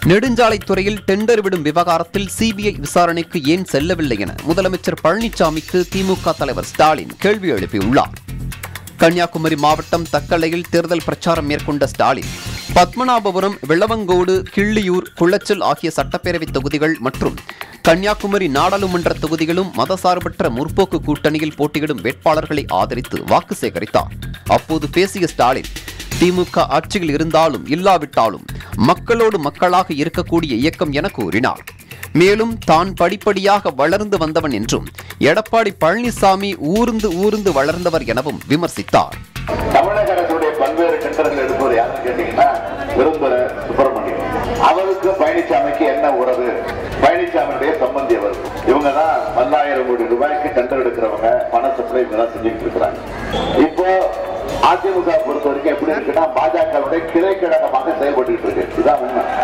நெடுஞ்சாலைத்துறையில் tender விடும் விவகாரத்தில் CBI விசாரணைக்கு ஏன் செல்லவில்லை என முதலமைச்சர் பழனிசாமிக்கு திமுக தலைவர் ஸ்டாலின் கேள்வி எழுப்பியுள்ளார் கன்னியாகுமரி மாவட்டம் தக்கலையில் தேர்தல் பிரச்சாரம் மேற்கொண்ட ஸ்டாலின் பத்மநாபபுரம் வெள்ளவங்கோடு கிள்ளியூர் குளச்சல் ஆகிய சட்டப்பேரவை தொகுதிகள் மற்றும் கன்னியாகுமரி நாடாளுமன்ற தொகுதிகளும் மதசார்பற்ற முற்போக்கு கூட்டணியில் போட்டியிடும் வேட்பாளர்களை ஆதரித்து வாக்கு சேகரித்தார் அப்போது பேசிய ஸ்டாலின் திமுக ஆட்சியில் இருந்தாலும் இல்லாவிட்டாலும் மக்களோடு மக்களாக இருக்கக்கூடிய இயக்கம் என கூறினார் மேலும் தான் படிப்படியாக வளர்ந்து வந்தவன் என்றும் எடப்பாடி பழனிசாமி ஊர்ந்து ஊர்ந்து வளர்ந்தவர் எனவும் விமர்சித்தார் தமிழக அரசுடைய பல்வேறு டெண்டர்கள் எடுப்பவர் யாருன்னு கேட்டீங்கன்னா விரும்புற சுப்பிரமணியம் அவருக்கு பழனிசாமிக்கு என்ன உறவு பழனிசாமியுடைய சம்பந்தி அவர் இவங்க தான் பல்லாயிரம் கோடி ரூபாய்க்கு டெண்டர் எடுக்கிறவங்க பண சப்ளை இதெல்லாம் செஞ்சுட்டு இருக்கிறாங்க இப்போ அதிமுக பொறுத்த வரைக்கும் எப்படி இருக்குன்னா பாஜகவுடைய கிளை கழகமாக செயல்பட்டு இருக்கு இதுதான் உண்மை